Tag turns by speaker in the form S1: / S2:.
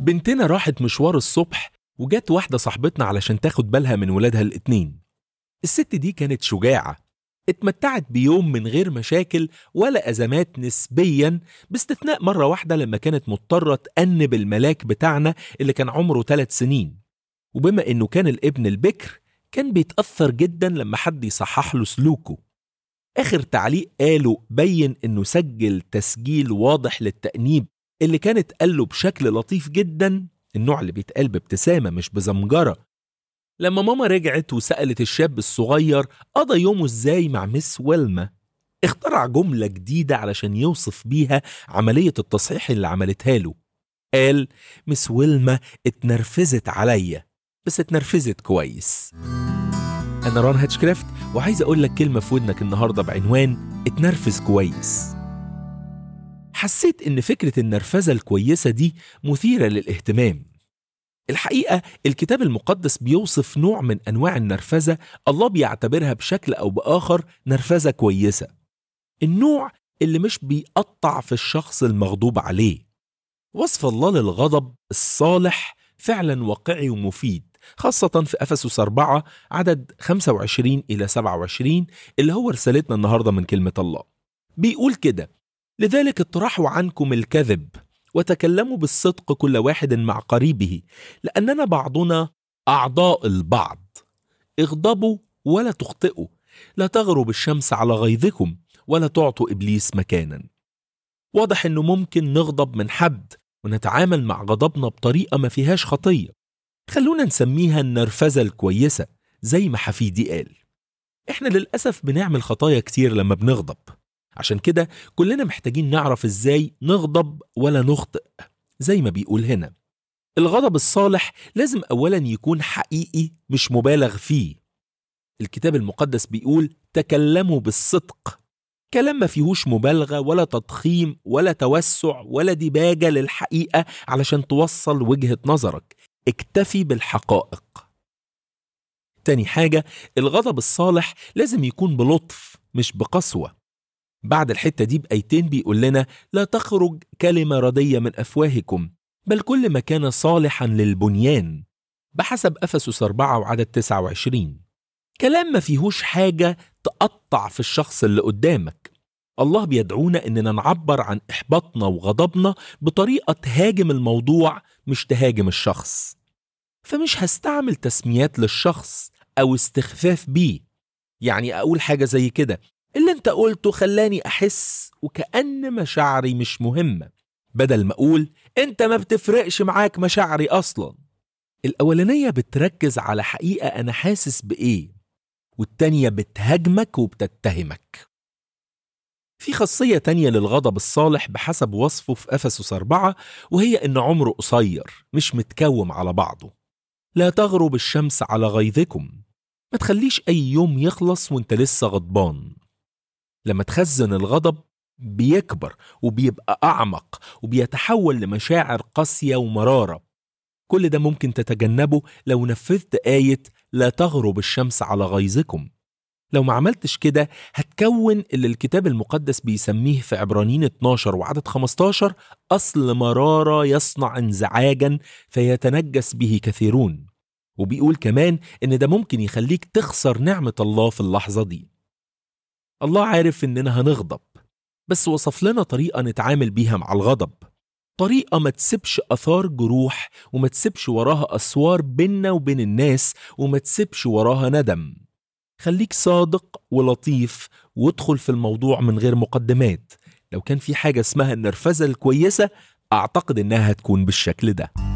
S1: بنتنا راحت مشوار الصبح وجت واحدة صاحبتنا علشان تاخد بالها من ولادها الاتنين الست دي كانت شجاعة اتمتعت بيوم من غير مشاكل ولا أزمات نسبيا باستثناء مرة واحدة لما كانت مضطرة تأنب الملاك بتاعنا اللي كان عمره ثلاث سنين وبما إنه كان الابن البكر كان بيتأثر جدا لما حد يصحح له سلوكه آخر تعليق قاله بين إنه سجل تسجيل واضح للتأنيب اللي كانت قال له بشكل لطيف جدا النوع اللي بيتقال بابتسامة مش بزمجرة لما ماما رجعت وسألت الشاب الصغير قضى يومه ازاي مع مس ويلما اخترع جملة جديدة علشان يوصف بيها عملية التصحيح اللي عملتها له قال مس ويلما اتنرفزت عليا بس اتنرفزت كويس أنا ران هاتشكرافت وعايز أقول لك كلمة في ودنك النهاردة بعنوان اتنرفز كويس حسيت إن فكرة النرفزة الكويسة دي مثيرة للاهتمام الحقيقة الكتاب المقدس بيوصف نوع من أنواع النرفزة الله بيعتبرها بشكل أو بآخر نرفزة كويسة النوع اللي مش بيقطع في الشخص المغضوب عليه وصف الله للغضب الصالح فعلا واقعي ومفيد خاصة في أفسس 4 عدد 25 إلى 27 اللي هو رسالتنا النهاردة من كلمة الله بيقول كده لذلك اطرحوا عنكم الكذب وتكلموا بالصدق كل واحد مع قريبه لأننا بعضنا أعضاء البعض اغضبوا ولا تخطئوا لا تغرب الشمس على غيظكم ولا تعطوا إبليس مكانا واضح أنه ممكن نغضب من حد ونتعامل مع غضبنا بطريقة ما فيهاش خطية خلونا نسميها النرفزة الكويسة زي ما حفيدي قال احنا للأسف بنعمل خطايا كتير لما بنغضب عشان كده كلنا محتاجين نعرف ازاي نغضب ولا نخطئ زي ما بيقول هنا الغضب الصالح لازم اولا يكون حقيقي مش مبالغ فيه الكتاب المقدس بيقول تكلموا بالصدق كلام ما فيهوش مبالغه ولا تضخيم ولا توسع ولا ديباجه للحقيقه علشان توصل وجهه نظرك اكتفي بالحقائق تاني حاجه الغضب الصالح لازم يكون بلطف مش بقسوه بعد الحتة دي بأيتين بيقول لنا لا تخرج كلمة ردية من أفواهكم بل كل ما كان صالحا للبنيان بحسب أفسس 4 وعدد 29 كلام ما فيهوش حاجة تقطع في الشخص اللي قدامك الله بيدعونا إننا نعبر عن إحباطنا وغضبنا بطريقة تهاجم الموضوع مش تهاجم الشخص فمش هستعمل تسميات للشخص أو استخفاف بيه يعني أقول حاجة زي كده اللي انت قلته خلاني احس وكأن مشاعري مش مهمة بدل ما اقول انت ما بتفرقش معاك مشاعري اصلا الاولانية بتركز على حقيقة انا حاسس بايه والتانية بتهاجمك وبتتهمك في خاصية تانية للغضب الصالح بحسب وصفه في أفسس أربعة وهي إن عمره قصير مش متكوم على بعضه لا تغرب الشمس على غيظكم ما تخليش أي يوم يخلص وانت لسه غضبان لما تخزن الغضب بيكبر وبيبقى أعمق وبيتحول لمشاعر قاسية ومرارة كل ده ممكن تتجنبه لو نفذت آية لا تغرب الشمس على غيظكم لو ما عملتش كده هتكون اللي الكتاب المقدس بيسميه في عبرانيين 12 وعدد 15 أصل مرارة يصنع انزعاجا فيتنجس به كثيرون وبيقول كمان إن ده ممكن يخليك تخسر نعمة الله في اللحظة دي الله عارف إننا هنغضب بس وصف لنا طريقة نتعامل بيها مع الغضب طريقة ما تسيبش أثار جروح وما تسيبش وراها أسوار بيننا وبين الناس وما تسيبش وراها ندم خليك صادق ولطيف وادخل في الموضوع من غير مقدمات لو كان في حاجة اسمها النرفزة الكويسة أعتقد إنها هتكون بالشكل ده